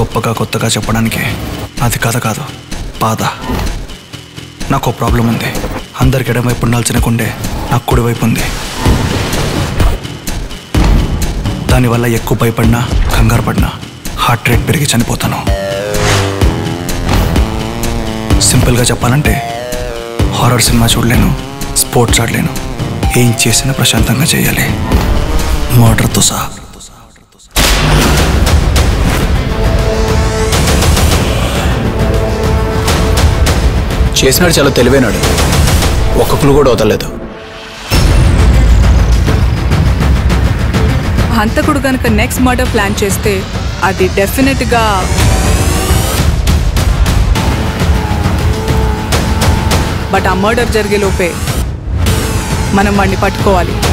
గొప్పగా కొత్తగా చెప్పడానికి అది కథ కాదు బాధ నాకు ప్రాబ్లం ఉంది అందరికి ఎడమవైపు ఉండాల్సిన గుండె నాకు కుడివైపు ఉంది దానివల్ల ఎక్కువ భయపడినా కంగారు పడినా హార్ట్ రేట్ పెరిగి చనిపోతాను సింపుల్గా చెప్పాలంటే హారర్ సినిమా చూడలేను స్పోర్ట్స్ ఆడలేను ఏం చేసినా ప్రశాంతంగా చేయాలి మర్డర్తో సహా చేసినాడు చాలా తెలివైనాడు ఒక్కొక్కరు కూడా వదలలేదు హంతకుడు కనుక నెక్స్ట్ మర్డర్ ప్లాన్ చేస్తే అది డెఫినెట్గా బట్ ఆ మర్డర్ జరిగే లోపే మనం వాడిని పట్టుకోవాలి